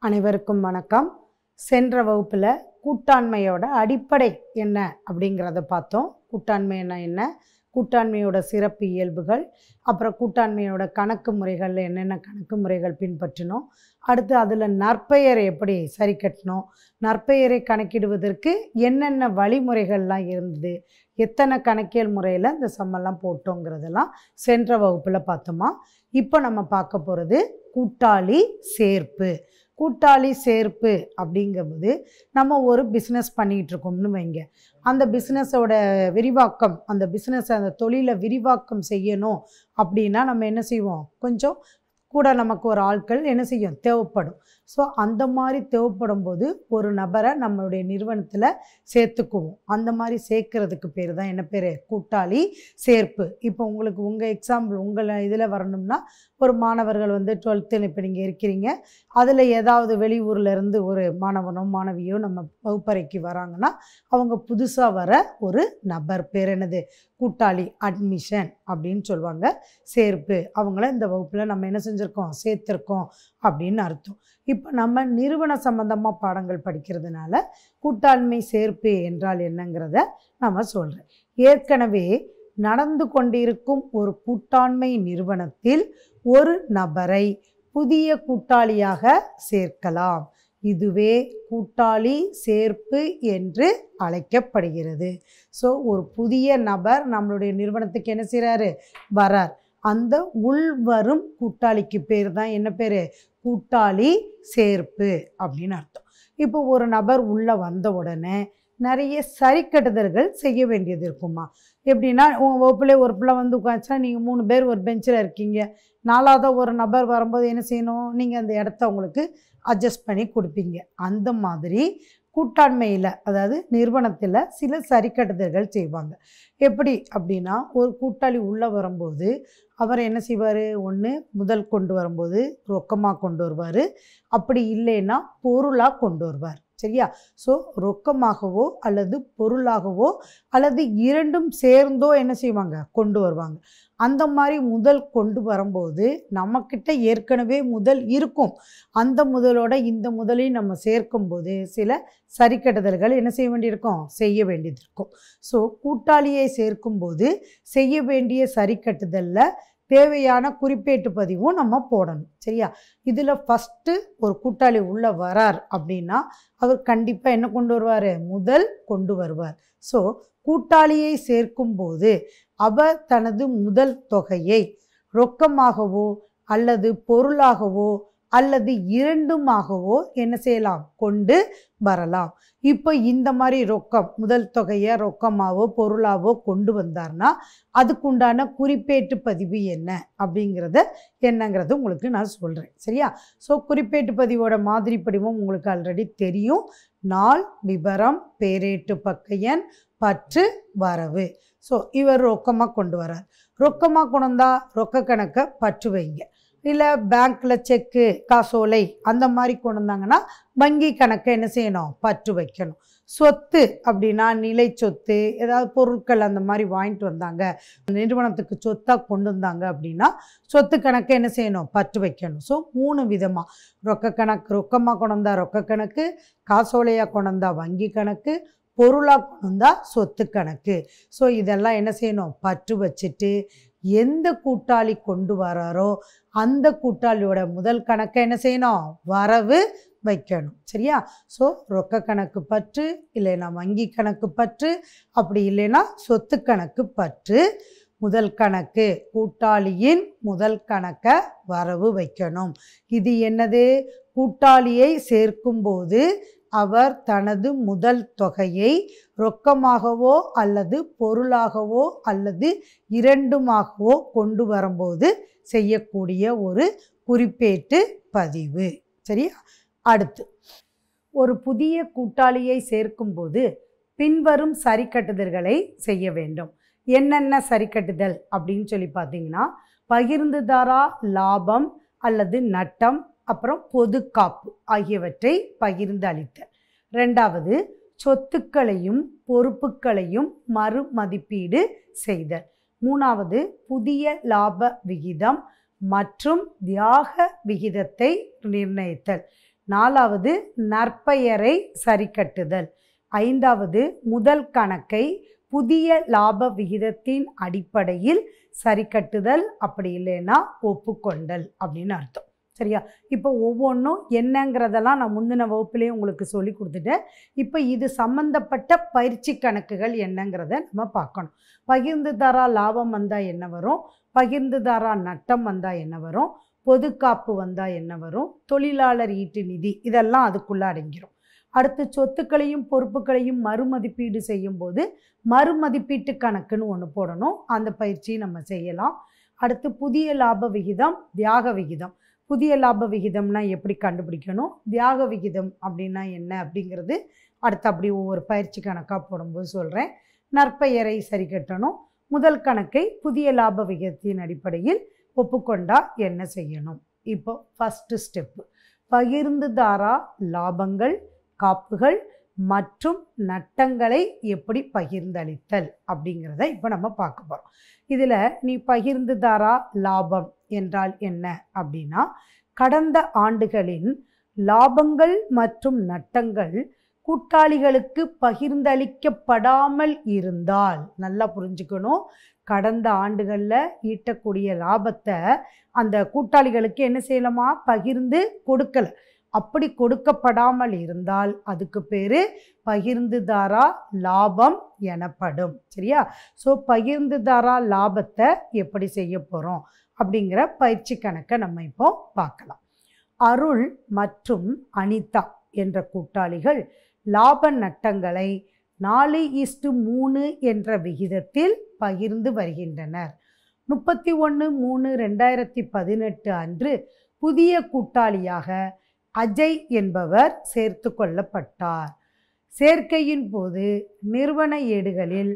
அனைவருக்கும் வணக்கம் சென்ற வகுப்பில் கூட்டாண்மையோட அடிப்படை என்ன அப்படிங்கிறத பார்த்தோம் கூட்டாண்மைன்னா என்ன கூட்டாண்மையோட சிறப்பு இயல்புகள் அப்புறம் கூட்டாண்மையோட கணக்கு முறைகளில் என்னென்ன கணக்கு முறைகள் பின்பற்றினோம் அடுத்து அதில் நற்பெயரை எப்படி சரி கட்டணும் நற்பெயரை கணக்கிடுவதற்கு என்னென்ன வழிமுறைகள்லாம் இருந்தது எத்தனை கணக்கியல் முறையில் இந்த சம்மெல்லாம் போட்டோங்கிறதெல்லாம் சென்ற வகுப்பில் பார்த்தோமா இப்போ நம்ம பார்க்க போகிறது கூட்டாளி சேர்ப்பு கூட்டாளி சேர்ப்பு அப்படிங்கும்போது நம்ம ஒரு பிஸ்னஸ் பண்ணிகிட்டு இருக்கோம்னு வைங்க அந்த பிஸ்னஸோட விரிவாக்கம் அந்த பிஸ்னஸ் அந்த தொழிலை விரிவாக்கம் செய்யணும் அப்படின்னா நம்ம என்ன செய்வோம் கொஞ்சம் கூட நமக்கு ஒரு ஆட்கள் என்ன செய்யும் தேவைப்படும் ஸோ அந்த மாதிரி தேவைப்படும் போது ஒரு நபரை நம்மளுடைய நிறுவனத்தில் சேர்த்துக்குவோம் அந்த மாதிரி சேர்க்கறதுக்கு பேர் தான் என்ன பேர் கூட்டாளி சேர்ப்பு இப்போ உங்களுக்கு உங்கள் எக்ஸாம்பிள் உங்கள் இதில் வரணும்னா ஒரு மாணவர்கள் வந்து டுவெல்த்தில் இப்போ நீங்கள் இருக்கிறீங்க அதில் ஏதாவது வெளியூரில் இருந்து ஒரு மாணவனோ மாணவியோ நம்ம வகுப்பறைக்கு வராங்கன்னா அவங்க புதுசாக வர ஒரு நபர் பேர் என்னது கூட்டாளி அட்மிஷன் அப்படின்னு சொல்லுவாங்க சேர்ப்பு அவங்கள இந்த வகுப்பில் நம்ம என்ன செஞ்சுருக்கோம் சேர்த்துருக்கோம் அப்படின்னு அர்த்தம் இப்போ நம்ம நிறுவன சம்பந்தமாக பாடங்கள் படிக்கிறதுனால கூட்டாண்மை சேர்ப்பு என்றால் என்னங்கிறத நம்ம சொல்கிறேன் ஏற்கனவே நடந்து கொண்டிருக்கும் ஒரு கூட்டாண்மை நிறுவனத்தில் ஒரு நபரை புதிய கூட்டாளியாக சேர்க்கலாம் இதுவே கூட்டாளி சேர்ப்பு என்று அழைக்கப்படுகிறது ஸோ ஒரு புதிய நபர் நம்மளுடைய நிறுவனத்துக்கு என்ன செய்கிறாரு வரார் அந்த உள்வரும் கூட்டாளிக்கு பேர் தான் என்ன பேர் கூட்டாளி சேர்ப்பு அப்படின்னு அர்த்தம் இப்போ ஒரு நபர் உள்ளே வந்த உடனே நிறைய சரிக்கட்டுதல்கள் செய்ய வேண்டியது இருக்குமா எப்படின்னா உங்கள் வகுப்புல ஒரு பிள்ளை வந்து உட்காந்துச்சா நீங்கள் மூணு பேர் ஒரு பெஞ்சில் இருக்கீங்க நாலாவது ஒரு நபர் வரும்போது என்ன செய்யணும் நீங்கள் அந்த இடத்த அவங்களுக்கு அட்ஜஸ்ட் பண்ணி கொடுப்பீங்க அந்த மாதிரி கூட்டாண்மையில் அதாவது நிறுவனத்தில் சில சரிக்கட்டுதல்கள் செய்வாங்க எப்படி அப்படின்னா ஒரு கூட்டாளி உள்ளே வரும்போது அவர் என்ன செய்வார் ஒன்று முதல் கொண்டு வரும்போது ரொக்கமாக கொண்டு வருவார் அப்படி இல்லைன்னா பொருளாக கொண்டு வருவார் சரியா ஸோ ரொக்கமாகவோ அல்லது பொருளாகவோ அல்லது இரண்டும் சேர்ந்தோ என்ன செய்வாங்க கொண்டு வருவாங்க அந்த மாதிரி முதல் கொண்டு வரும்போது நம்மக்கிட்ட ஏற்கனவே முதல் இருக்கும் அந்த முதலோட இந்த முதலையும் நம்ம சேர்க்கும்போது சில சரிக்கட்டுதல்கள் என்ன செய்ய வேண்டியிருக்கும் செய்ய வேண்டியது இருக்கும் ஸோ கூட்டாளியை சேர்க்கும்போது செய்ய வேண்டிய சரிக்கட்டுதலில் தேவையான குறிப்பேட்டு பதிவும் நம்ம போடணும் சரியா இதில் ஃபஸ்ட்டு ஒரு கூட்டாளி உள்ளே வரார் அப்படின்னா அவர் கண்டிப்பாக என்ன கொண்டு வருவார் முதல் கொண்டு வருவார் ஸோ கூட்டாளியை சேர்க்கும்போது அவர் தனது முதல் தொகையை ரொக்கமாகவோ அல்லது பொருளாகவோ அல்லது இரண்டுமாகவோ என்ன செய்யலாம் கொண்டு வரலாம் இப்போ இந்த மாதிரி ரொக்கம் முதல் தொகையை ரொக்கமாவோ பொருளாவோ கொண்டு வந்தார்னா அதுக்குண்டான குறிப்பேட்டு பதிவு என்ன அப்படிங்கிறத என்னங்கிறது உங்களுக்கு நான் சொல்கிறேன் சரியா ஸோ குறிப்பேட்டு பதிவோட மாதிரி படிவம் உங்களுக்கு ஆல்ரெடி தெரியும் நாள் விபரம் பேரேட்டு பக்கையன் பற்று வரவு ஸோ இவர் ரொக்கமாக கொண்டு வரார் ரொக்கமாக கொண்டு வந்தால் ரொக்க கணக்கை பற்று வைங்க இல்லை பேங்க்கில் செக்கு காசோலை அந்த மாதிரி கொண்டு வந்தாங்கன்னா வங்கி கணக்கை என்ன செய்யணும் பற்று வைக்கணும் சொத்து அப்படின்னா நிலை சொத்து ஏதாவது பொருட்கள் அந்த மாதிரி வாங்கிட்டு வந்தாங்க நிறுவனத்துக்கு சொத்தாக கொண்டு வந்தாங்க அப்படின்னா சொத்து கணக்கை என்ன செய்யணும் பற்று வைக்கணும் ஸோ மூணு விதமாக ரொக்க கணக்கு ரொக்கமாக கொண்டு வந்தா ரொக்க கணக்கு காசோலையாக கொண்டு வந்தா வங்கி கணக்கு பொருளாக கொண்டு வந்தா சொத்து கணக்கு ஸோ இதெல்லாம் என்ன செய்யணும் பற்று வச்சுட்டு எந்த கூட்டாளி கொண்டு வராரோ அந்த கூட்டாளியோட முதல் கணக்கை என்ன செய்யணும் வரவு வைக்கணும் சரியா ஸோ ரொக்க கணக்கு பற்று இல்லைன்னா வங்கி கணக்கு பற்று அப்படி இல்லைன்னா சொத்து கணக்கு பற்று முதல் கணக்கு கூட்டாளியின் முதல் கணக்கை வரவு வைக்கணும் இது என்னது கூட்டாளியை சேர்க்கும்போது அவர் தனது முதல் தொகையை ரொக்கமாகவோ அல்லது பொருளாகவோ அல்லது இரண்டுமாகவோ கொண்டு வரும்போது செய்யக்கூடிய ஒரு குறிப்பேட்டு பதிவு சரியா அடுத்து ஒரு புதிய கூட்டாளியை சேர்க்கும்போது பின்வரும் சரிக்கட்டுதல்களை செய்ய வேண்டும் என்னென்ன சரிக்கட்டுதல் அப்படின்னு சொல்லி பார்த்தீங்கன்னா பகிர்ந்துதாரா லாபம் அல்லது நட்டம் அப்புறம் பொது காப்பு ஆகியவற்றை பகிர்ந்து அளித்தல் ரெண்டாவது சொத்துக்களையும் பொறுப்புகளையும் மறுமதிப்பீடு செய்தல் மூணாவது புதிய லாப விகிதம் மற்றும் தியாக விகிதத்தை நிர்ணயித்தல் நாலாவது நற்பெயரை சரிக்கட்டுதல் ஐந்தாவது முதல் கணக்கை புதிய லாப விகிதத்தின் அடிப்படையில் சரிக்கட்டுதல் அப்படி இல்லைன்னா ஒப்புக்கொண்டல் அப்படின்னு அர்த்தம் சரியா இப்போ ஒவ்வொன்றும் என்னங்கிறதெல்லாம் நான் முந்தின வகுப்பிலே உங்களுக்கு சொல்லி கொடுத்துட்டேன் இப்போ இது சம்பந்தப்பட்ட பயிற்சி கணக்குகள் என்னங்கிறத நம்ம பார்க்கணும் பகிர்ந்து தாரா லாபம் வந்தால் என்ன வரும் பகிர்ந்து தாரா நட்டம் வந்தால் என்ன வரும் பொதுக்காப்பு வந்தால் என்ன வரும் தொழிலாளர் ஈட்டு நிதி இதெல்லாம் அதுக்குள்ளே அடங்கிரும் அடுத்து சொத்துக்களையும் பொறுப்புகளையும் மறுமதிப்பீடு செய்யும்போது மறுமதிப்பீட்டு கணக்குன்னு ஒன்று போடணும் அந்த பயிற்சியை நம்ம செய்யலாம் அடுத்து புதிய லாப விகிதம் தியாக விகிதம் புதிய லாப விகிதம்னா எப்படி கண்டுபிடிக்கணும் தியாக விகிதம் அப்படின்னா என்ன அப்படிங்கிறது அடுத்து அப்படி ஒவ்வொரு பயிற்சி கணக்காக போடும்போது சொல்கிறேன் நற்பெயரை சரி கட்டணும் முதல் கணக்கை புதிய லாப விகிதத்தின் அடிப்படையில் ஒப்புக்கொண்டா என்ன செய்யணும் இப்போ ஃபஸ்ட்டு ஸ்டெப்பு பகிர்ந்துதாரா லாபங்கள் காப்புகள் மற்றும் நட்டங்களை எப்படி பகிர்ந்தளித்தல் அப்படிங்கிறத இப்போ நம்ம பார்க்க போகிறோம் இதில் நீ பகிர்ந்துதாரா லாபம் என்றால் என்ன அப்படின்னா கடந்த ஆண்டுகளின் லாபங்கள் மற்றும் நட்டங்கள் கூட்டாளிகளுக்கு பகிர்ந்தளிக்கப்படாமல் இருந்தால் நல்லா புரிஞ்சுக்கணும் கடந்த ஆண்டுகளில் ஈட்டக்கூடிய லாபத்தை அந்த கூட்டாளிகளுக்கு என்ன செய்யலாமா பகிர்ந்து கொடுக்கல அப்படி கொடுக்கப்படாமல் இருந்தால் அதுக்கு பேர் பகிர்ந்துதாரா லாபம் எனப்படும் சரியா ஸோ பகிர்ந்துதாரா லாபத்தை எப்படி செய்ய போகிறோம் அப்படிங்கிற பயிற்சி கணக்கை நம்ம இப்போ பார்க்கலாம் அருள் மற்றும் அனிதா என்ற கூட்டாளிகள் லாப நட்டங்களை நாலு இஸ்டு மூணு என்ற விகிதத்தில் பகிர்ந்து வருகின்றனர் முப்பத்தி ஒன்று மூணு ரெண்டாயிரத்தி பதினெட்டு அன்று புதிய கூட்டாளியாக அஜய் என்பவர் சேர்த்து கொள்ளப்பட்டார் சேர்க்கையின் போது நிறுவன ஏடுகளில்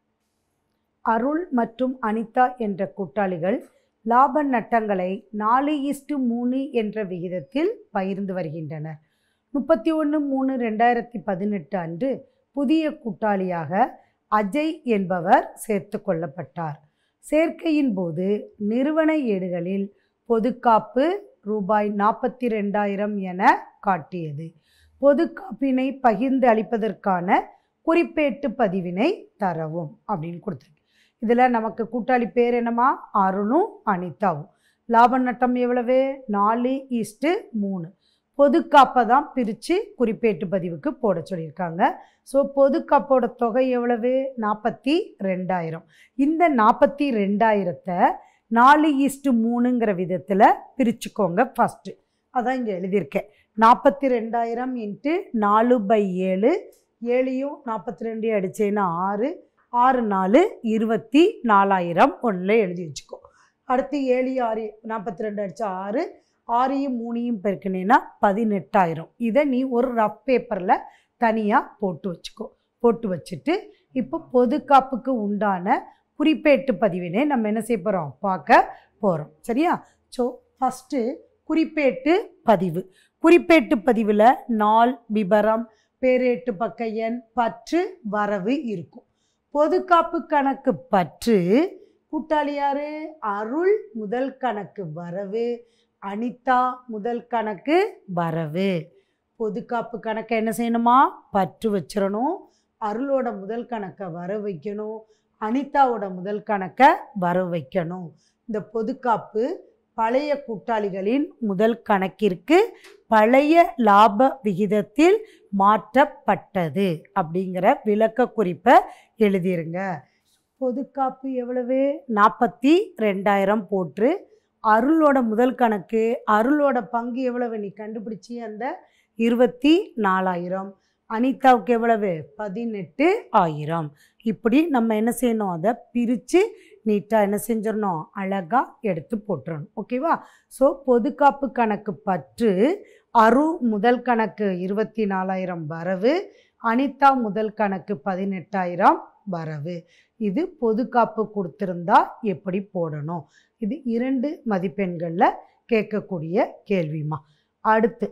அருள் மற்றும் அனிதா என்ற கூட்டாளிகள் லாப நட்டங்களை நாலு இஸ்டு மூணு என்ற விகிதத்தில் பகிர்ந்து வருகின்றனர் முப்பத்தி ஒன்று மூணு ரெண்டாயிரத்தி பதினெட்டு அன்று புதிய கூட்டாளியாக அஜய் என்பவர் சேர்த்து கொள்ளப்பட்டார் சேர்க்கையின் போது நிறுவன ஏடுகளில் பொதுக்காப்பு ரூபாய் நாற்பத்தி ரெண்டாயிரம் என காட்டியது பொதுக்காப்பினை பகிர்ந்து அளிப்பதற்கான குறிப்பேட்டு பதிவினை தரவும் அப்படின்னு கொடுத்துருக்கு இதில் நமக்கு கூட்டாளி பேர் என்னமா அருணும் அனிதாவும் லாப நட்டம் எவ்வளவு நாலு ஈஸ்ட்டு மூணு பொதுக்காப்பை தான் பிரித்து குறிப்பேட்டு பதிவுக்கு போட சொல்லியிருக்காங்க ஸோ பொதுக்காப்போட தொகை எவ்வளவு நாற்பத்தி ரெண்டாயிரம் இந்த நாற்பத்தி ரெண்டாயிரத்தை நாலு ஈஸ்ட்டு மூணுங்கிற விதத்தில் பிரிச்சுக்கோங்க ஃபஸ்ட்டு அதான் இங்கே எழுதியிருக்கேன் நாற்பத்தி ரெண்டாயிரம் இன்ட்டு நாலு பை ஏழு ஏழையும் நாற்பத்தி ரெண்டு அடிச்சேன்னா ஆறு ஆறு நாலு இருபத்தி நாலாயிரம் ஒன்றில் எழுதி வச்சுக்கோ அடுத்து ஏழு ஆறு நாற்பத்தி ரெண்டு அடித்தா ஆறு ஆறையும் மூணையும் பெருக்கினேன்னா பதினெட்டாயிரம் இதை நீ ஒரு ரஃப் பேப்பரில் தனியாக போட்டு வச்சுக்கோ போட்டு வச்சுட்டு இப்போ பொதுக்காப்புக்கு உண்டான குறிப்பேட்டு பதிவினை நம்ம என்ன செய்ய போகிறோம் பார்க்க போகிறோம் சரியா ஸோ ஃபஸ்ட்டு குறிப்பேட்டு பதிவு குறிப்பேட்டு பதிவில் நாள் விபரம் பேரேட்டு பக்க எண் பற்று வரவு இருக்கும் பொதுக்காப்பு கணக்கு பற்று கூட்டாளி யாரு அருள் முதல் கணக்கு வரவு அனிதா முதல் கணக்கு வரவு பொதுக்காப்பு கணக்கை என்ன செய்யணுமா பற்று வச்சிடணும் அருளோட முதல் கணக்கை வர வைக்கணும் அனிதாவோட முதல் கணக்கை வர வைக்கணும் இந்த பொதுக்காப்பு பழைய கூட்டாளிகளின் முதல் கணக்கிற்கு பழைய லாப விகிதத்தில் மாற்றப்பட்டது அப்படிங்கிற விளக்க குறிப்பை எழுதிருங்க பொதுக்காப்பு எவ்வளவு நாற்பத்தி ரெண்டாயிரம் போட்டு அருளோட முதல் கணக்கு அருளோட பங்கு எவ்வளவு நீ கண்டுபிடிச்சி அந்த இருபத்தி நாலாயிரம் அனிதாவுக்கு எவ்வளவு பதினெட்டு ஆயிரம் இப்படி நம்ம என்ன செய்யணும் அதை பிரித்து நீட்டாக என்ன செஞ்சிடணும் அழகாக எடுத்து போட்டுறணும் ஓகேவா ஸோ பொதுக்காப்பு கணக்கு பற்று அரு முதல் கணக்கு இருபத்தி நாலாயிரம் வரவு அனிதா முதல் கணக்கு பதினெட்டாயிரம் வரவு இது பொதுக்காப்பு கொடுத்துருந்தா எப்படி போடணும் இது இரண்டு மதிப்பெண்களில் கேட்கக்கூடிய கேள்விமா அடுத்து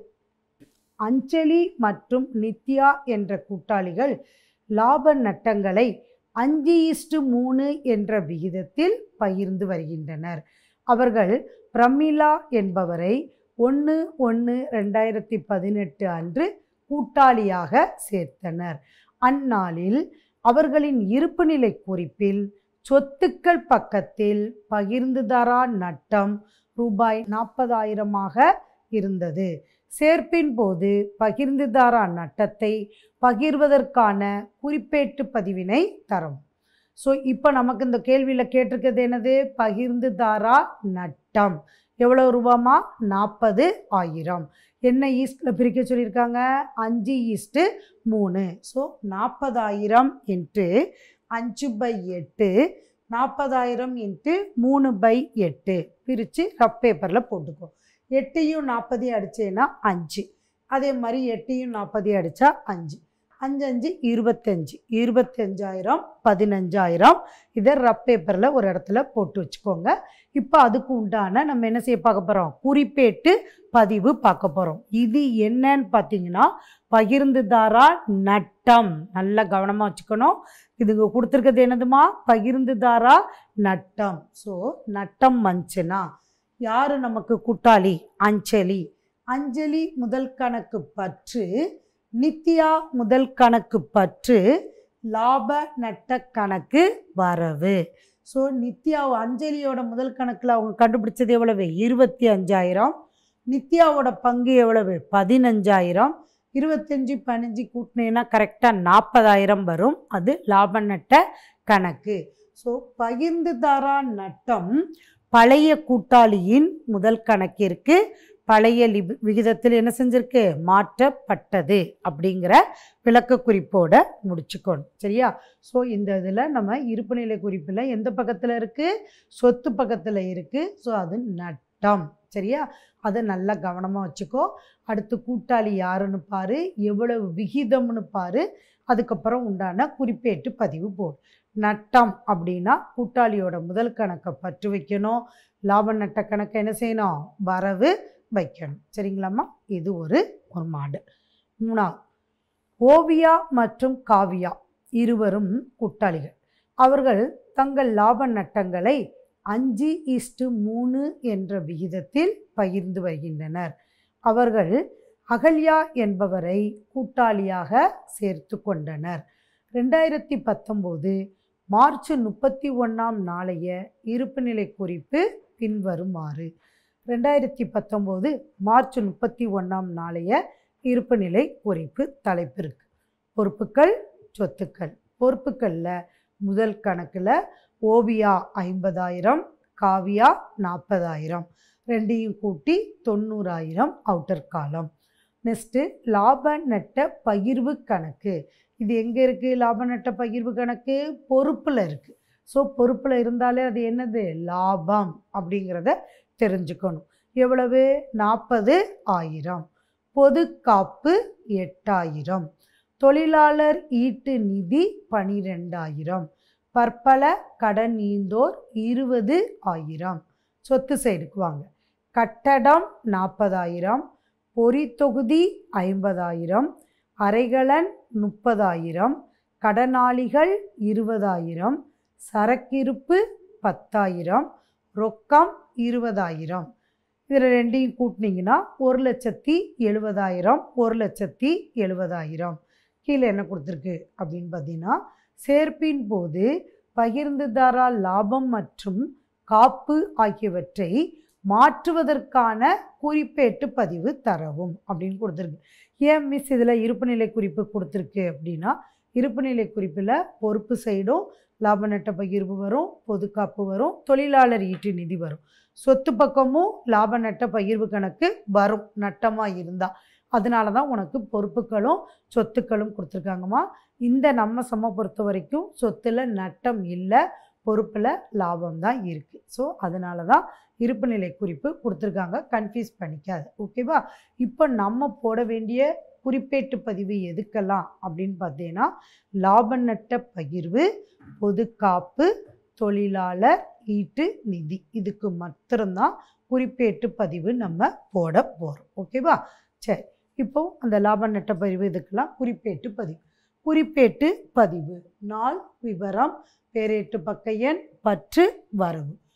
அஞ்சலி மற்றும் நித்யா என்ற கூட்டாளிகள் லாப நட்டங்களை அஞ்சு இஸ்டு மூணு என்ற விகிதத்தில் பகிர்ந்து வருகின்றனர் அவர்கள் பிரமிளா என்பவரை ஒன்று ஒன்று ரெண்டாயிரத்தி பதினெட்டு அன்று கூட்டாளியாக சேர்த்தனர் அந்நாளில் அவர்களின் இருப்புநிலை குறிப்பில் சொத்துக்கள் பக்கத்தில் பகிர்ந்துதரா நட்டம் ரூபாய் நாற்பதாயிரமாக இருந்தது சேர்ப்பின் போது பகிர்ந்துதாரா நட்டத்தை பகிர்வதற்கான குறிப்பேட்டு பதிவினை தரும் ஸோ இப்போ நமக்கு இந்த கேள்வியில் கேட்டிருக்கிறது என்னது பகிர்ந்துதாரா நட்டம் எவ்வளோ ரூபாமா நாற்பது ஆயிரம் என்ன ஈஸ்டில் பிரிக்க சொல்லியிருக்காங்க அஞ்சு ஈஸ்ட்டு மூணு ஸோ நாற்பதாயிரம் இன்ட்டு அஞ்சு பை எட்டு நாற்பதாயிரம் இன்ட்டு மூணு பை எட்டு பிரித்து ரஃப் பேப்பரில் போட்டுக்கோ எட்டையும் நாற்பதையும் அடித்தேன்னா அஞ்சு அதே மாதிரி எட்டையும் நாற்பதையும் அடித்தா அஞ்சு அஞ்சு அஞ்சு இருபத்தஞ்சு இருபத்தஞ்சாயிரம் பதினஞ்சாயிரம் இதை ரஃப் பேப்பரில் ஒரு இடத்துல போட்டு வச்சுக்கோங்க இப்போ அதுக்கு உண்டான நம்ம என்ன செய்ய பார்க்க போகிறோம் குறிப்பேட்டு பதிவு பார்க்க போகிறோம் இது என்னன்னு பார்த்தீங்கன்னா பகிர்ந்துதாரா நட்டம் நல்லா கவனமாக வச்சுக்கணும் இதுங்க கொடுத்துருக்கிறது என்னதுமா பகிர்ந்துதாரா நட்டம் ஸோ நட்டம் வந்துச்சுன்னா யார் நமக்கு கூட்டாளி அஞ்சலி அஞ்சலி முதல் கணக்கு பற்று நித்யா முதல் கணக்கு பற்று லாப நட்ட கணக்கு வரவு ஸோ நித்யா அஞ்சலியோட முதல் கணக்கில் அவங்க கண்டுபிடிச்சது எவ்வளவு இருபத்தி அஞ்சாயிரம் நித்யாவோட பங்கு எவ்வளவு பதினஞ்சாயிரம் இருபத்தஞ்சி பதினஞ்சு கூட்டினீங்கன்னா கரெக்டாக நாற்பதாயிரம் வரும் அது லாப நட்ட கணக்கு ஸோ பகிர்ந்துதாரா நட்டம் பழைய கூட்டாளியின் முதல் கணக்கிற்கு பழைய லிபி விகிதத்தில் என்ன செஞ்சிருக்கு மாற்றப்பட்டது அப்படிங்கிற விளக்க குறிப்போட முடிச்சுக்கணும் சரியா ஸோ இந்த இதில் நம்ம இருப்புநிலை குறிப்பில் எந்த பக்கத்தில் இருக்குது சொத்து பக்கத்தில் இருக்குது ஸோ அது நட்டம் சரியா அதை நல்லா கவனமாக வச்சுக்கோ அடுத்து கூட்டாளி யாருன்னு பாரு எவ்வளவு விகிதம்னு பாரு அதுக்கப்புறம் உண்டான குறிப்பேட்டு பதிவு போடு நட்டம் அப்படின்னா கூட்டாளியோட முதல் கணக்கை பற்று வைக்கணும் லாப நட்ட கணக்கை என்ன செய்யணும் வரவு வைக்கணும் சரிங்களாம்மா இது ஒரு ஒரு மாடு மூணாவது ஓவியா மற்றும் காவியா இருவரும் கூட்டாளிகள் அவர்கள் தங்கள் லாப நட்டங்களை அஞ்சு இஸ்டு மூணு என்ற விகிதத்தில் பகிர்ந்து வருகின்றனர் அவர்கள் அகல்யா என்பவரை கூட்டாளியாக சேர்த்து கொண்டனர் ரெண்டாயிரத்தி பத்தொம்போது மார்ச் முப்பத்தி ஒன்றாம் நாளைய இருப்புநிலை குறிப்பு பின்வருமாறு ரெண்டாயிரத்தி பத்தொம்போது மார்ச் முப்பத்தி ஒன்றாம் நாளைய இருப்புநிலை குறிப்பு தலைப்பு இருக்கு பொறுப்புகள் சொத்துக்கள் பொறுப்புகளில் முதல் கணக்கில் ஓவியா ஐம்பதாயிரம் காவியா நாற்பதாயிரம் ரெண்டையும் கூட்டி தொண்ணூறாயிரம் அவுட்டர் காலம் நெக்ஸ்ட்டு லாப நட்ட பகிர்வு கணக்கு இது எங்கே இருக்குது லாப நட்ட பகிர்வு கணக்கு பொறுப்பில் இருக்குது ஸோ பொறுப்பில் இருந்தாலே அது என்னது லாபம் அப்படிங்கிறத தெரிஞ்சுக்கணும் எவ்வளவு நாற்பது ஆயிரம் பொது காப்பு எட்டாயிரம் தொழிலாளர் ஈட்டு நிதி பனிரெண்டாயிரம் பற்பல கடன் ஈந்தோர் இருபது ஆயிரம் சொத்து சைடுக்கு வாங்க கட்டடம் நாற்பதாயிரம் பொறி தொகுதி ஐம்பதாயிரம் அரைகலன் முப்பதாயிரம் கடனாளிகள் இருபதாயிரம் சரக்கிருப்பு பத்தாயிரம் ரொக்கம் இருபதாயிரம் இதில் ரெண்டையும் கூட்டினீங்கன்னா ஒரு லட்சத்தி எழுபதாயிரம் ஒரு லட்சத்தி எழுபதாயிரம் கீழே என்ன கொடுத்துருக்கு அப்படின்னு பார்த்தீங்கன்னா சேர்ப்பின் போது பகிர்ந்துதாரா லாபம் மற்றும் காப்பு ஆகியவற்றை மாற்றுவதற்கான குறிப்பேட்டு பதிவு தரவும் அப்படின்னு கொடுத்துருக்கு ஏன் மிஸ் இதில் இருப்புநிலை குறிப்பு கொடுத்துருக்கு அப்படின்னா இருப்புநிலை குறிப்பில் பொறுப்பு சைடும் லாப நட்ட பகிர்வு வரும் பொதுக்காப்பு வரும் தொழிலாளர் ஈட்டு நிதி வரும் சொத்து பக்கமும் லாப நட்ட பகிர்வு கணக்கு வரும் நட்டமாக இருந்தால் அதனால தான் உனக்கு பொறுப்புகளும் சொத்துக்களும் கொடுத்துருக்காங்கம்மா இந்த நம்ம சம பொறுத்த வரைக்கும் சொத்தில் நட்டம் இல்லை பொறுப்பில் லாபம் தான் இருக்குது ஸோ அதனால தான் இருப்புநிலை குறிப்பு கொடுத்துருக்காங்க கன்ஃபியூஸ் பண்ணிக்காது ஓகேவா இப்போ நம்ம போட வேண்டிய குறிப்பேட்டு பதிவு எதுக்கெல்லாம் அப்படின்னு பார்த்தீங்கன்னா லாப நட்ட பகிர்வு பொதுக்காப்பு தொழிலாளர் ஈட்டு நிதி இதுக்கு மாத்திரம்தான் குறிப்பேட்டு பதிவு நம்ம போட போகிறோம் ஓகேவா சரி இப்போ அந்த லாப நட்ட பதிவு இதுக்கெல்லாம் குறிப்பேட்டு பதிவு குறிப்பேட்டு பதிவு நாள் விவரம் பேரேட்டு பக்க எண் பற்று வரவு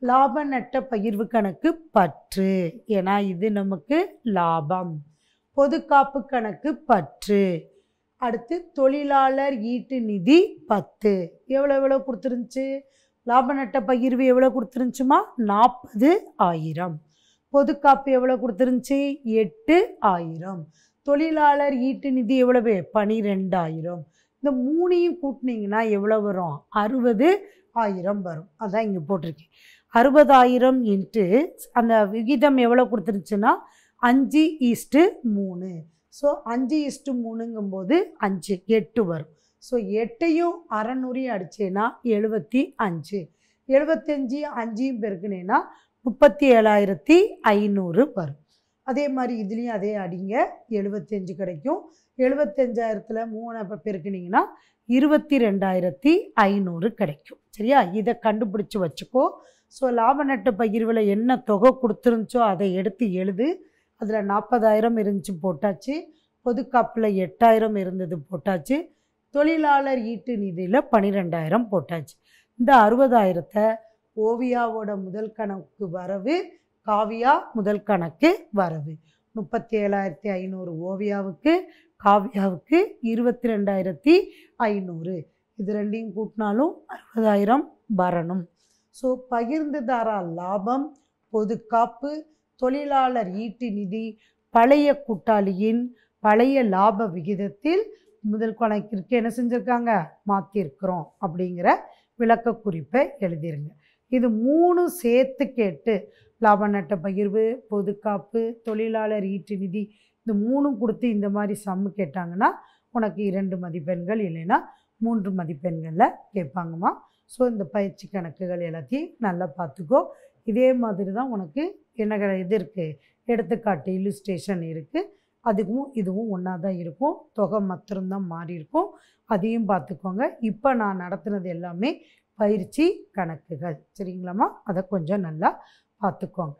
லாப நட்ட பகிர்வு கணக்கு பற்று ஏன்னா இது நமக்கு லாபம் பொதுக்காப்பு கணக்கு பற்று அடுத்து தொழிலாளர் ஈட்டு நிதி பத்து எவ்வளோ எவ்வளோ கொடுத்துருந்துச்சு லாப நட்ட பகிர்வு எவ்வளோ கொடுத்துருந்துச்சுமா நாற்பது ஆயிரம் பொதுக்காப்பு எவ்வளோ கொடுத்துருந்துச்சு எட்டு ஆயிரம் தொழிலாளர் ஈட்டு நிதி எவ்வளவு பனிரெண்டாயிரம் இந்த மூணையும் கூட்டினீங்கன்னா எவ்வளோ வரும் அறுபது ஆயிரம் வரும் அதான் இங்கே போட்டிருக்கேன் அறுபதாயிரம் இன்ட்டு அந்த விகிதம் எவ்வளோ கொடுத்துருந்துச்சுன்னா அஞ்சு ஈஸ்ட்டு மூணு ஸோ அஞ்சு ஈஸ்ட்டு மூணுங்கும்போது அஞ்சு எட்டு வரும் ஸோ எட்டையும் அறநூறையும் அடிச்சேன்னா எழுபத்தி அஞ்சு எழுபத்தஞ்சி அஞ்சையும் பெருக்குனேன்னா முப்பத்தி ஏழாயிரத்தி ஐநூறு வரும் அதே மாதிரி இதுலேயும் அதே அடிங்க எழுபத்தஞ்சு கிடைக்கும் எழுபத்தஞ்சாயிரத்தில் மூணு அப்போ பெருக்குனீங்கன்னா இருபத்தி ரெண்டாயிரத்தி ஐநூறு கிடைக்கும் சரியா இதை கண்டுபிடிச்சி வச்சுக்கோ ஸோ லாப நட்ட பகிர்வில் என்ன தொகை கொடுத்துருந்துச்சோ அதை எடுத்து எழுது அதில் நாற்பதாயிரம் இருந்துச்சு போட்டாச்சு பொதுக்காப்பில் எட்டாயிரம் இருந்தது போட்டாச்சு தொழிலாளர் ஈட்டு நிதியில் பன்னிரெண்டாயிரம் போட்டாச்சு இந்த அறுபதாயிரத்தை ஓவியாவோட முதல் கணக்கு வரவு காவியா முதல் கணக்கு வரவு முப்பத்தி ஏழாயிரத்தி ஐநூறு ஓவியாவுக்கு காவியாவுக்கு இருபத்தி ரெண்டாயிரத்தி ஐநூறு இது ரெண்டையும் கூட்டினாலும் அறுபதாயிரம் வரணும் ஸோ பகிர்ந்துதாரா லாபம் பொதுக்காப்பு தொழிலாளர் ஈட்டு நிதி பழைய கூட்டாளியின் பழைய லாப விகிதத்தில் முதல் கணக்கிற்கு என்ன செஞ்சுருக்காங்க மாற்றிருக்கிறோம் அப்படிங்கிற விளக்க குறிப்பை எழுதிருங்க இது மூணு சேர்த்து கேட்டு லாப நட்ட பகிர்வு பொதுக்காப்பு தொழிலாளர் ஈட்டு நிதி இந்த மூணும் கொடுத்து இந்த மாதிரி சம்மு கேட்டாங்கன்னா உனக்கு இரண்டு மதிப்பெண்கள் இல்லைன்னா மூன்று மதிப்பெண்களில் கேட்பாங்கம்மா ஸோ இந்த பயிற்சி கணக்குகள் எல்லாத்தையும் நல்லா பார்த்துக்கோ இதே மாதிரி தான் உனக்கு என்ன க- இது இருக்குது எடுத்துக்காட்டு இல்லுஸ்ட்ரேஷன் இருக்குது அதுவும் இதுவும் ஒன்றா தான் இருக்கும் தொகை மாத்திரம்தான் மாறி இருக்கும் அதையும் பார்த்துக்கோங்க இப்போ நான் நடத்துனது எல்லாமே பயிற்சி கணக்குகள் சரிங்களாம்மா அதை கொஞ்சம் நல்லா பார்த்துக்கோங்க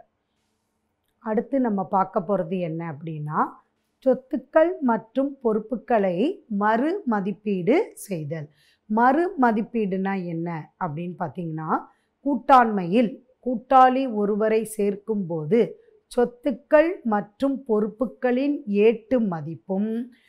அடுத்து நம்ம பார்க்க போகிறது என்ன அப்படின்னா சொத்துக்கள் மற்றும் பொறுப்புகளை மறு மதிப்பீடு செய்தல் மறு மதிப்பீடுனா என்ன அப்படின்னு பார்த்தீங்கன்னா கூட்டாண்மையில் கூட்டாளி ஒருவரை சேர்க்கும்போது சொத்துக்கள் மற்றும் பொறுப்புகளின் ஏட்டு மதிப்பும்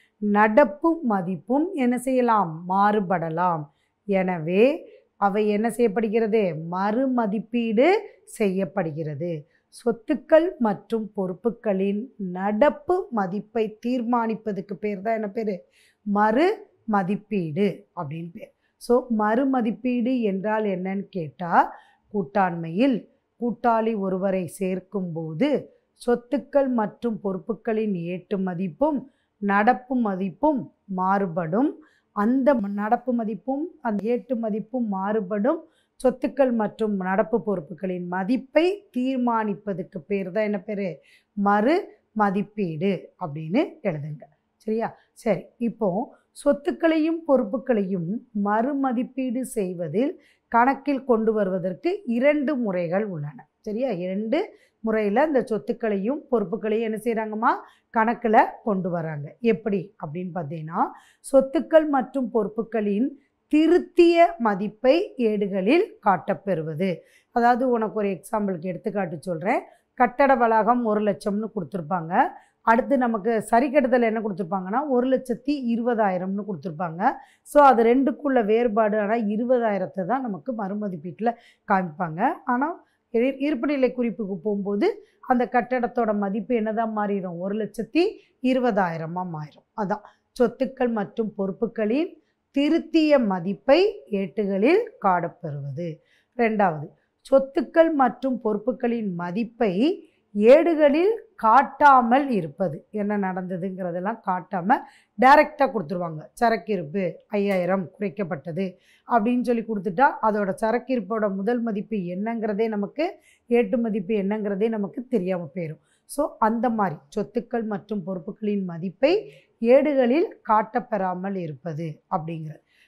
நடப்பு மதிப்பும் என்ன செய்யலாம் மாறுபடலாம் எனவே அவை என்ன செய்யப்படுகிறது மறுமதிப்பீடு செய்யப்படுகிறது சொத்துக்கள் மற்றும் பொறுப்புகளின் நடப்பு மதிப்பை தீர்மானிப்பதுக்கு பேர் தான் என்ன பேர் மறு மதிப்பீடு அப்படின்னு பேர் ஸோ மறுமதிப்பீடு என்றால் என்னன்னு கேட்டால் கூட்டாண்மையில் கூட்டாளி ஒருவரை சேர்க்கும்போது சொத்துக்கள் மற்றும் பொறுப்புகளின் ஏட்டு மதிப்பும் நடப்பு மதிப்பும் மாறுபடும் அந்த நடப்பு மதிப்பும் அந்த ஏட்டு மதிப்பும் மாறுபடும் சொத்துக்கள் மற்றும் நடப்பு பொறுப்புகளின் மதிப்பை தீர்மானிப்பதுக்கு பேர் தான் என்ன பேர் மறு மதிப்பீடு அப்படின்னு எழுதுங்க சரியா சரி இப்போ சொத்துக்களையும் பொறுப்புகளையும் மறுமதிப்பீடு செய்வதில் கணக்கில் கொண்டு வருவதற்கு இரண்டு முறைகள் உள்ளன சரியா இரண்டு முறையில் இந்த சொத்துக்களையும் பொறுப்புகளையும் என்ன செய்கிறாங்கம்மா கணக்கில் கொண்டு வராங்க எப்படி அப்படின்னு பார்த்தீங்கன்னா சொத்துக்கள் மற்றும் பொறுப்புகளின் திருத்திய மதிப்பை ஏடுகளில் காட்டப்பெறுவது அதாவது உனக்கு ஒரு எக்ஸாம்பிளுக்கு எடுத்துக்காட்டு சொல்கிறேன் கட்டட வளாகம் ஒரு லட்சம்னு கொடுத்துருப்பாங்க அடுத்து நமக்கு சரி கட்டுதல் என்ன கொடுத்துருப்பாங்கன்னா ஒரு லட்சத்தி இருபதாயிரம்னு கொடுத்துருப்பாங்க ஸோ அது ரெண்டுக்குள்ள வேறுபாடு ஆனால் இருபதாயிரத்தை தான் நமக்கு மறுமதிப்பீட்டில் காமிப்பாங்க ஆனால் இரு- இருப்புநிலை குறிப்புக்கு போகும்போது அந்த கட்டடத்தோட மதிப்பு என்னதான் மாறிடும் ஒரு லட்சத்தி இருபதாயிரமாக மாறிடும் அதான் சொத்துக்கள் மற்றும் பொறுப்புகளின் திருத்திய மதிப்பை ஏட்டுகளில் காணப்பெறுவது ரெண்டாவது சொத்துக்கள் மற்றும் பொறுப்புகளின் மதிப்பை ஏடுகளில் காட்டாமல் இருப்பது என்ன நடந்ததுங்கிறதெல்லாம் காட்டாமல் டைரெக்டாக கொடுத்துருவாங்க சரக்கிருப்பு ஐயாயிரம் குறைக்கப்பட்டது அப்படின்னு சொல்லி கொடுத்துட்டா அதோட சரக்கிருப்போட முதல் மதிப்பு என்னங்கிறதே நமக்கு ஏட்டு மதிப்பு என்னங்கிறதே நமக்கு தெரியாமல் போயிடும் ஸோ அந்த மாதிரி சொத்துக்கள் மற்றும் பொறுப்புகளின் மதிப்பை ஏடுகளில் காட்டப்பெறாமல் இருப்பது அப்படிங்கிறது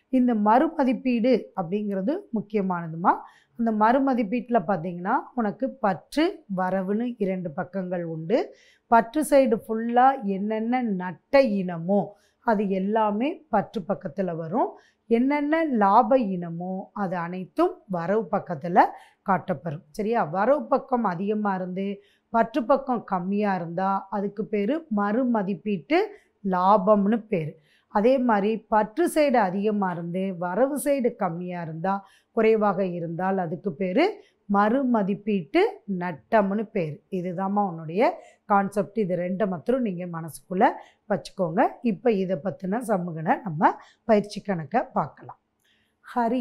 இந்த மறுமதிப்பீடு அப்படிங்கிறது முக்கியமானதுமா அந்த மறுமதிப்பீட்டில் பார்த்தீங்கன்னா உனக்கு பற்று வரவுன்னு இரண்டு பக்கங்கள் உண்டு பற்று சைடு ஃபுல்லாக என்னென்ன நட்ட இனமோ அது எல்லாமே பற்று பக்கத்தில் வரும் என்னென்ன லாப இனமோ அது அனைத்தும் வரவு பக்கத்தில் காட்டப்பெறும் சரியா வரவு பக்கம் அதிகமாக இருந்து பற்று பக்கம் கம்மியாக இருந்தால் அதுக்கு பேர் மறுமதிப்பீட்டு லாபம்னு பேர் அதே மாதிரி பற்று சைடு அதிகமாக இருந்து வரவு சைடு கம்மியாக இருந்தால் குறைவாக இருந்தால் அதுக்கு பேர் மறுமதிப்பீட்டு நட்டம்னு பேர் இதுதாம்மா உன்னுடைய கான்செப்ட் இது ரெண்டை மாத்திரம் நீங்கள் மனசுக்குள்ளே வச்சுக்கோங்க இப்போ இதை பற்றின சமூகனை நம்ம பயிற்சி கணக்கை பார்க்கலாம் ஹரி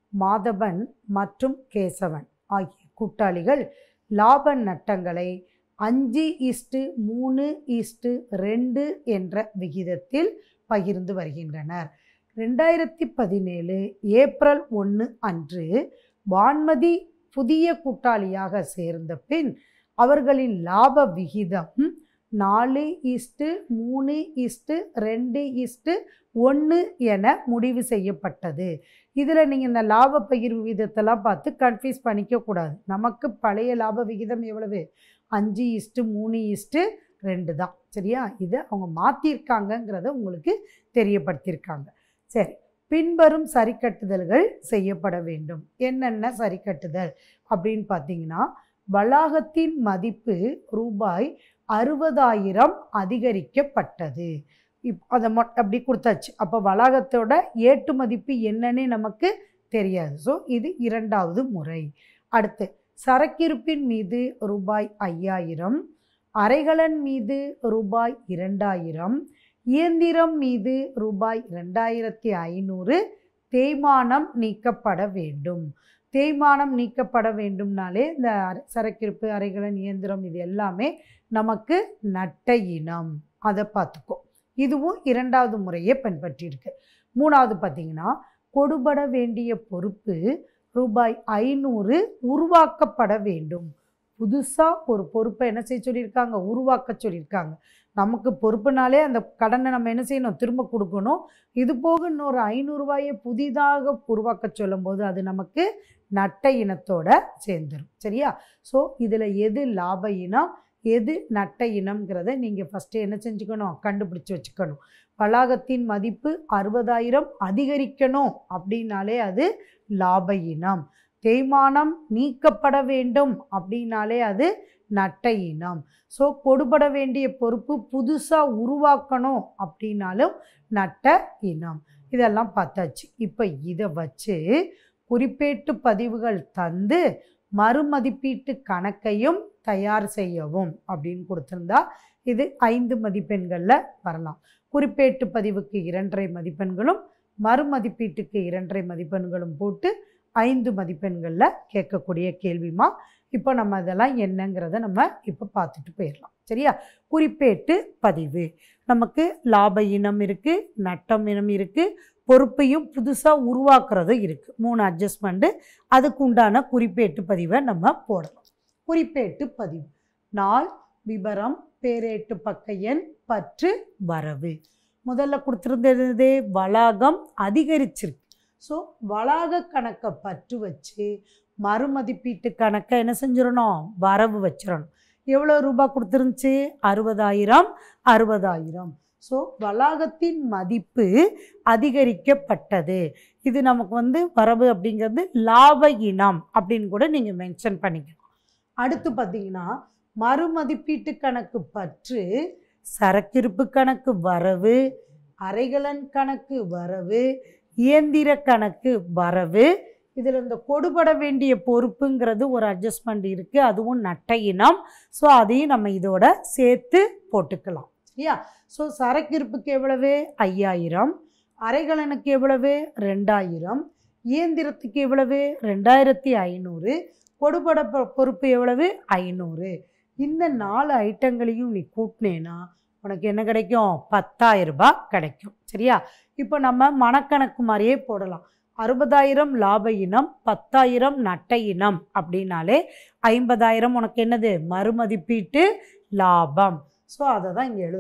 மாதவன் மற்றும் கேசவன் ஆகிய கூட்டாளிகள் லாப நட்டங்களை அஞ்சு இஸ்டு மூணு இஸ்டு ரெண்டு என்ற விகிதத்தில் பகிர்ந்து வருகின்றனர் ரெண்டாயிரத்தி பதினேழு ஏப்ரல் ஒன்று அன்று வான்மதி புதிய கூட்டாளியாக சேர்ந்த பின் அவர்களின் லாப விகிதம் நாலு இஸ்டு மூணு இஸ்டு ரெண்டு இஸ்டு ஒன்று என முடிவு செய்யப்பட்டது இதில் நீங்கள் இந்த லாப பகிர்வு விகிதத்தெல்லாம் பார்த்து கன்ஃபியூஸ் பண்ணிக்கக்கூடாது நமக்கு பழைய லாப விகிதம் எவ்வளவு அஞ்சு இஸ்டு மூணு இஸ்டு ரெண்டு தான் சரியா இதை அவங்க மாற்றிருக்காங்கங்கிறத உங்களுக்கு தெரியப்படுத்தியிருக்காங்க சரி பின்வரும் சரிக்கட்டுதல்கள் செய்யப்பட வேண்டும் என்னென்ன சரிக்கட்டுதல் அப்படின்னு பார்த்தீங்கன்னா வளாகத்தின் மதிப்பு ரூபாய் அறுபதாயிரம் அதிகரிக்கப்பட்டது இப் அதை மொட் அப்படி கொடுத்தாச்சு அப்போ வளாகத்தோட ஏட்டு மதிப்பு என்னன்னே நமக்கு தெரியாது ஸோ இது இரண்டாவது முறை அடுத்து சரக்கிருப்பின் மீது ரூபாய் ஐயாயிரம் அறைகளன் மீது ரூபாய் இரண்டாயிரம் இயந்திரம் மீது ரூபாய் ரெண்டாயிரத்தி ஐநூறு தேய்மானம் நீக்கப்பட வேண்டும் தேய்மானம் நீக்கப்பட வேண்டும்னாலே இந்த அரை- சரக்கிருப்பு அறைகளன் இயந்திரம் இது எல்லாமே நமக்கு நட்ட இனம் அதை பார்த்துக்கோ இதுவும் இரண்டாவது முறையே பின்பற்றியிருக்கு மூணாவது பார்த்தீங்கன்னா கொடுபட வேண்டிய பொறுப்பு ரூபாய் ஐநூறு உருவாக்கப்பட வேண்டும் புதுசாக ஒரு பொறுப்பை என்ன செய்ய சொல்லியிருக்காங்க உருவாக்க சொல்லியிருக்காங்க நமக்கு பொறுப்புனாலே அந்த கடனை நம்ம என்ன செய்யணும் திரும்ப கொடுக்கணும் இது போக இன்னொரு ஐநூறுரூவாயை புதிதாக உருவாக்க சொல்லும்போது அது நமக்கு நட்ட இனத்தோட சேர்ந்துடும் சரியா ஸோ இதில் எது லாப இனம் எது நட்ட இனம்ங்கிறத நீங்கள் ஃபஸ்ட்டு என்ன செஞ்சுக்கணும் கண்டுபிடிச்சு வச்சுக்கணும் வளாகத்தின் மதிப்பு அறுபதாயிரம் அதிகரிக்கணும் அப்படின்னாலே அது லாப இனம் தேய்மானம் நீக்கப்பட வேண்டும் அப்படின்னாலே அது நட்ட இனம் ஸோ கொடுபட வேண்டிய பொறுப்பு புதுசாக உருவாக்கணும் அப்படின்னாலும் நட்ட இனம் இதெல்லாம் பார்த்தாச்சு இப்போ இதை வச்சு குறிப்பேட்டு பதிவுகள் தந்து மறுமதிப்பீட்டு கணக்கையும் தயார் செய்யவும் அப்படின்னு கொடுத்துருந்தா இது ஐந்து மதிப்பெண்களில் வரலாம் குறிப்பேட்டு பதிவுக்கு இரண்டரை மதிப்பெண்களும் மறுமதிப்பீட்டுக்கு இரண்டரை மதிப்பெண்களும் போட்டு ஐந்து மதிப்பெண்களில் கேட்கக்கூடிய கேள்விமா இப்போ நம்ம இதெல்லாம் என்னங்கிறத நம்ம இப்போ பார்த்துட்டு போயிடலாம் சரியா குறிப்பேட்டு பதிவு நமக்கு லாப இனம் இருக்குது நட்டம் இனம் இருக்குது பொறுப்பையும் புதுசாக உருவாக்குறதும் இருக்குது மூணு அட்ஜஸ்ட்மெண்ட்டு அதுக்கு உண்டான குறிப்பேட்டு பதிவை நம்ம போடலாம் குறிப்பேட்டு பதிவு நாள் விபரம் பேரேட்டு பக்க எண் பற்று வரவு முதல்ல கொடுத்துருந்தது வளாகம் அதிகரிச்சிருக்கு ஸோ வளாக கணக்கை பற்று வச்சு மறுமதிப்பீட்டு கணக்கை என்ன செஞ்சிடணும் வரவு வச்சிடணும் எவ்வளோ ரூபாய் கொடுத்துருந்துச்சு அறுபதாயிரம் அறுபதாயிரம் ஸோ வளாகத்தின் மதிப்பு அதிகரிக்கப்பட்டது இது நமக்கு வந்து வரவு அப்படிங்கிறது லாப இனம் அப்படின்னு கூட நீங்கள் மென்ஷன் பண்ணிக்கணும் அடுத்து பார்த்தீங்கன்னா மறுமதிப்பீட்டு கணக்கு பற்று சரக்கிருப்பு கணக்கு வரவு அரைகலன் கணக்கு வரவு இயந்திர கணக்கு வரவு இதில் இந்த கொடுபட வேண்டிய பொறுப்புங்கிறது ஒரு அட்ஜஸ்ட்மெண்ட் இருக்குது அதுவும் நட்ட இனம் ஸோ அதையும் நம்ம இதோட சேர்த்து போட்டுக்கலாம் சரியா ஸோ சரக்கிருப்புக்கு எவ்வளவு ஐயாயிரம் அரைகலனுக்கு எவ்வளவு ரெண்டாயிரம் இயந்திரத்துக்கு எவ்வளவு ரெண்டாயிரத்தி ஐநூறு கொடுபட பொ- பொறுப்பு எவ்வளவு ஐநூறு இந்த நாலு ஐட்டங்களையும் நீ கூட்டினேன்னா உனக்கு என்ன கிடைக்கும் பத்தாயிரம் ரூபாய் கிடைக்கும் சரியா இப்போ நம்ம மனக்கணக்கு மாதிரியே போடலாம் அறுபதாயிரம் லாப இனம் பத்தாயிரம் நட்ட இனம் அப்படின்னாலே ஐம்பதாயிரம் உனக்கு என்னது மறுமதிப்பீட்டு லாபம் ஸோ அதை தான் இங்கே எழுதணும்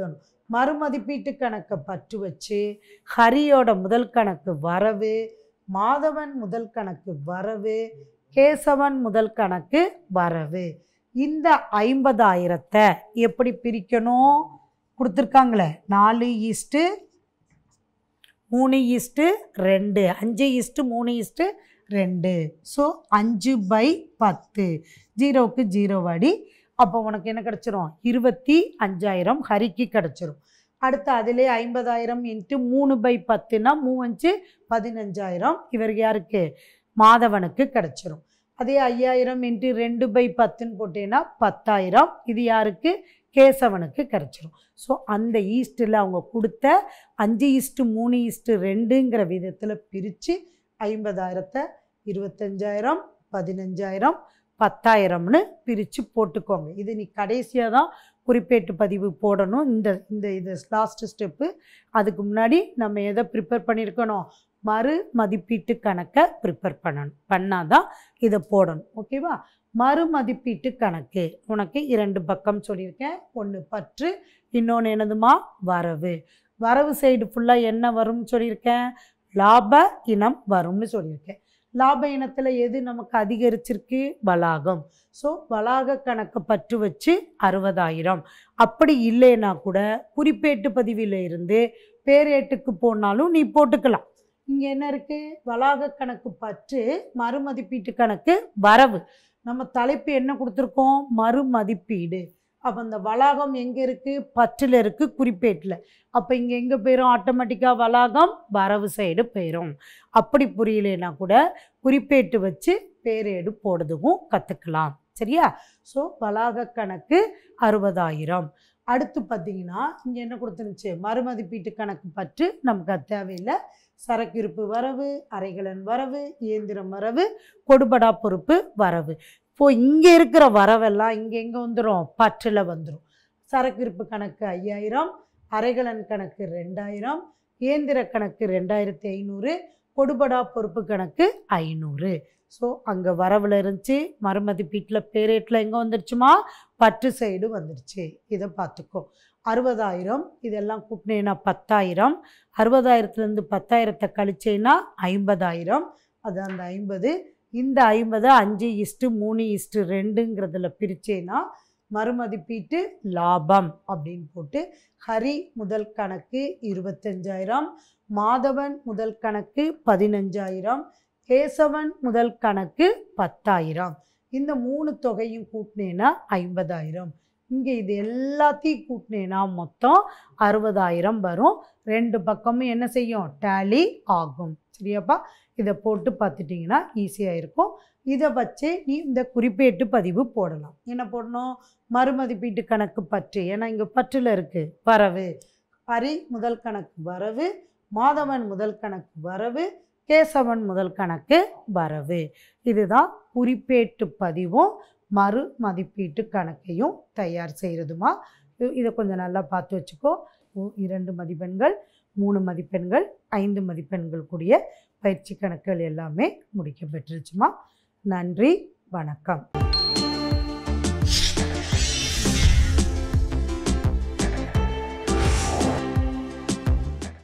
மறுமதிப்பீட்டு கணக்கை பற்று வச்சு ஹரியோட முதல் கணக்கு வரவு மாதவன் முதல் கணக்கு வரவு கேசவன் முதல் கணக்கு வரவு இந்த ஐம்பதாயிரத்தை எப்படி பிரிக்கணும் கொடுத்துருக்காங்களே நாலு ஈஸ்ட்டு மூணு ஈஸ்ட்டு ரெண்டு அஞ்சு ஈஸ்ட்டு மூணு ஈஸ்ட்டு ரெண்டு ஸோ அஞ்சு பை பத்து ஜீரோவுக்கு ஜீரோ அடி அப்போ உனக்கு என்ன கிடச்சிரும் இருபத்தி அஞ்சாயிரம் ஹரிக்கு கிடச்சிரும் அடுத்து அதிலே ஐம்பதாயிரம் இன்ட்டு மூணு பை பத்துனா மூவஞ்சு பதினஞ்சாயிரம் இவர் யாருக்கு மாதவனுக்கு கிடச்சிரும் அதே ஐயாயிரம் இன்ட்டு ரெண்டு பை பத்துன்னு போட்டேன்னா பத்தாயிரம் இது யாருக்கு கேசவனுக்கு கிடச்சிரும் ஸோ அந்த ஈஸ்ட்டில் அவங்க கொடுத்த அஞ்சு ஈஸ்ட்டு மூணு ஈஸ்ட்டு ரெண்டுங்கிற விதத்தில் பிரித்து ஐம்பதாயிரத்தை இருபத்தஞ்சாயிரம் பதினஞ்சாயிரம் பத்தாயிரம்னு பிரித்து போட்டுக்கோங்க இது நீ கடைசியாக தான் குறிப்பேட்டு பதிவு போடணும் இந்த இந்த இது லாஸ்ட் ஸ்டெப்பு அதுக்கு முன்னாடி நம்ம எதை ப்ரிப்பேர் பண்ணியிருக்கணும் மறு மதிப்பீட்டு கணக்கை ப்ரிப்பேர் பண்ணணும் பண்ணாதான் இதை போடணும் ஓகேவா மறு மதிப்பீட்டு கணக்கு உனக்கு இரண்டு பக்கம் சொல்லியிருக்கேன் ஒன்று பற்று இன்னொன்று என்னதுமா வரவு வரவு சைடு ஃபுல்லாக என்ன வரும்னு சொல்லியிருக்கேன் லாப இனம் வரும்னு சொல்லியிருக்கேன் லாப இனத்தில் எது நமக்கு அதிகரிச்சிருக்கு வளாகம் ஸோ வளாக கணக்கு பற்று வச்சு அறுபதாயிரம் அப்படி இல்லைன்னா கூட குறிப்பேட்டு பதிவில் இருந்து பேரேட்டுக்கு போனாலும் நீ போட்டுக்கலாம் இங்கே என்ன இருக்குது வளாக கணக்கு பற்று மறுமதிப்பீட்டு கணக்கு வரவு நம்ம தலைப்பு என்ன கொடுத்துருக்கோம் மறுமதிப்பீடு அப்போ அந்த வளாகம் எங்கே இருக்குது பற்றில் இருக்குது குறிப்பேட்டில் அப்போ இங்கே எங்கே போயிடும் ஆட்டோமேட்டிக்காக வளாகம் வரவு சைடு போயிடும் அப்படி புரியலைன்னா கூட குறிப்பேட்டு வச்சு பேரேடு போடுறதுக்கும் கற்றுக்கலாம் சரியா ஸோ வளாக கணக்கு அறுபதாயிரம் அடுத்து பார்த்தீங்கன்னா இங்கே என்ன கொடுத்துருந்துச்சு மறுமதிப்பீட்டு கணக்கு பற்று நமக்கு அது தேவையில்லை சரக்கு இருப்பு வரவு அரைகலன் வரவு இயந்திரம் வரவு கொடுபடா பொறுப்பு வரவு இப்போ இங்கே இருக்கிற வரவெல்லாம் இங்கே எங்கே வந்துடும் பற்றில் வந்துடும் சரக்கு இருப்பு கணக்கு ஐயாயிரம் அரைகலன் கணக்கு ரெண்டாயிரம் இயந்திர கணக்கு ரெண்டாயிரத்தி ஐநூறு கொடுபடா பொறுப்பு கணக்கு ஐநூறு ஸோ அங்கே வரவில் இருந்துச்சு மறுமதிப்பீட்டில் பேரேட்டில் எங்கே வந்துருச்சுமா பற்று சைடு வந்துருச்சு இதை பார்த்துக்கோ அறுபதாயிரம் இதெல்லாம் கூட்டினேன்னா பத்தாயிரம் அறுபதாயிரத்துலேருந்து பத்தாயிரத்தை கழிச்சேன்னா ஐம்பதாயிரம் அது அந்த ஐம்பது இந்த ஐம்பது அஞ்சு இஸ்ட்டு மூணு இஸ்ட்டு ரெண்டுங்கிறதுல பிரிச்சேன்னா மறுமதிப்பீட்டு லாபம் அப்படின்னு போட்டு ஹரி முதல் கணக்கு இருபத்தஞ்சாயிரம் மாதவன் முதல் கணக்கு பதினஞ்சாயிரம் கேசவன் முதல் கணக்கு பத்தாயிரம் இந்த மூணு தொகையும் கூட்டினேன்னா ஐம்பதாயிரம் இங்கே இது எல்லாத்தையும் கூட்டினேன்னா மொத்தம் அறுபதாயிரம் வரும் ரெண்டு பக்கமும் என்ன செய்யும் டேலி ஆகும் சரியாப்பா இதை போட்டு பார்த்துட்டிங்கன்னா ஈஸியாக இருக்கும் இதை வச்சு நீ இந்த குறிப்பேட்டு பதிவு போடலாம் என்ன போடணும் மறுமதிப்பீட்டு கணக்கு பற்று ஏன்னா இங்கே பற்றில் இருக்குது வரவு ஹரி முதல் கணக்கு வரவு மாதவன் முதல் கணக்கு வரவு கேசவன் முதல் கணக்கு வரவு இதுதான் குறிப்பேட்டு பதிவும் மறு மதிப்பீட்டு கணக்கையும் தயார் செய்கிறதுமா இ- இதை கொஞ்சம் நல்லா பார்த்து வச்சுக்கோ உ- இரண்டு மதிப்பெண்கள் மூணு மதிப்பெண்கள் ஐந்து மதிப்பெண்கள் கூடிய பயிற்சி கணக்குகள் எல்லாமே முடிக்கப்பெற்றுச்சுமா நன்றி வணக்கம்